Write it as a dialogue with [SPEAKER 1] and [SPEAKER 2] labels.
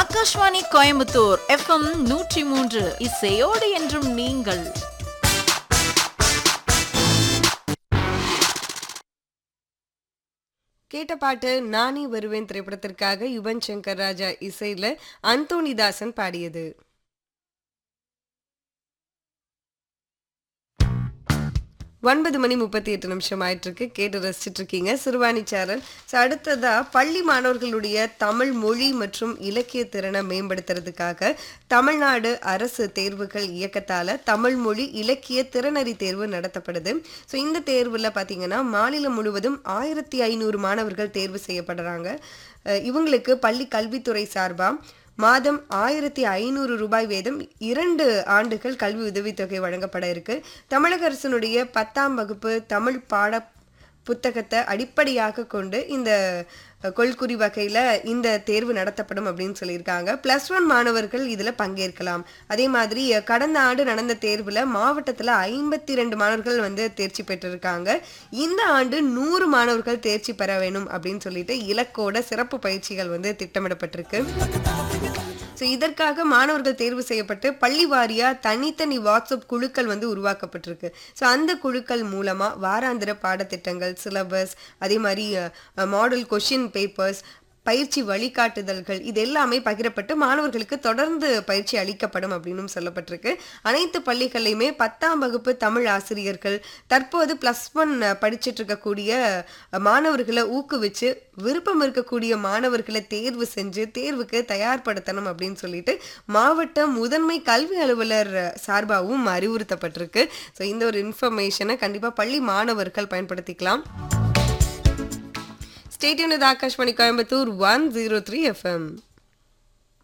[SPEAKER 1] Akashvani Coimbatore FM நூற்றி மூன்று இசையோடு என்றும் நீங்கள்
[SPEAKER 2] கேட்ட பாட்டு நானே வருவேன் திரைப்படத்திற்காக யுவன் சங்கர் ராஜா இசையில அந்தோணிதாசன் பாடியது ஒன்பது மணி முப்பத்தி எட்டு நிமிஷம் ஆயிட்டு இருக்கு கேட்டு ரசிச்சிட்டு இருக்கீங்க சிறுவாணி சேனல் ஸோ அடுத்ததா பள்ளி மாணவர்களுடைய தமிழ் மொழி மற்றும் இலக்கிய திறனை மேம்படுத்துறதுக்காக தமிழ்நாடு அரசு தேர்வுகள் இயக்கத்தால தமிழ் மொழி இலக்கிய திறனறி தேர்வு நடத்தப்படுது ஸோ இந்த தேர்வுல பாத்தீங்கன்னா மாநிலம் முழுவதும் ஆயிரத்தி ஐநூறு மாணவர்கள் தேர்வு செய்யப்படுறாங்க அஹ் இவங்களுக்கு பள்ளி கல்வித்துறை சார்பா மாதம் ஆயிரத்தி ஐநூறு ரூபாய் வேதம் இரண்டு ஆண்டுகள் கல்வி உதவித்தொகை வழங்கப்பட இருக்கு தமிழக அரசினுடைய பத்தாம் வகுப்பு தமிழ் பாட புத்தகத்தை அடிப்படையாக கொண்டு இந்த அஹ், கொள்குறி வகையில் இந்த தேர்வு நடத்தப்படும் அப்படின்னு சொல்லியிருக்காங்க ப்ளஸ் ஒன் மாணவர்கள் இதில் பங்கேற்கலாம் அதே மாதிரி அஹ், கடந்த ஆண்டு நடந்த தேர்வில் மாவட்டத்தில் ஐம்பத்தி ரெண்டு மாணவர்கள் வந்து தேர்ச்சி பெற்றிருக்காங்க இந்த ஆண்டு நூறு மாணவர்கள் தேர்ச்சி பெற வேணும் அப்படின்னு சொல்லிட்டு இலக்கோட சிறப்பு பயிற்சிகள் வந்து திட்டமிடப்பட்டிருக்கு ஸோ இதற்காக மாணவர்கள் தேர்வு செய்யப்பட்டு பள்ளி வாரியா தனித்தனி வாட்ஸ்அப் குழுக்கள் வந்து உருவாக்கப்பட்டிருக்கு ஸோ அந்த குழுக்கள் மூலமா வாராந்திர பாடத்திட்டங்கள் சிலபஸ் அதே மாதிரி மாடல் கொஷின் பேப்பர்ஸ் பயிற்சி வழிகாட்டுதல்கள் இது எல்லாமே பகிரப்பட்டு மாணவர்களுக்கு தொடர்ந்து பயிற்சி அளிக்கப்படும் அப்படின்னு சொல்லப்பட்டிருக்கு அனைத்து பள்ளிகள்லையுமே பத்தாம் வகுப்பு தமிழ் ஆசிரியர்கள் தற்போது ப்ளஸ் ஒன் படிச்சுட்டு இருக்கக்கூடிய அஹ், மாணவர்களை ஊக்குவிச்சு விருப்பம் இருக்கக்கூடிய மாணவர்களை தேர்வு செஞ்சு தேர்வுக்கு தயார்படுத்தணும் அப்படின்னு சொல்லிட்டு மாவட்ட முதன்மை கல்வி அலுவலர் சார்பாகவும் அறிவுறுத்தப்பட்டிருக்கு ஸோ இந்த ஒரு இன்ஃபர்மேஷனை கண்டிப்பாக பள்ளி மாணவர்கள் பயன்படுத்திக்கலாம் stadium Akashvani Coimbatore one zero three FM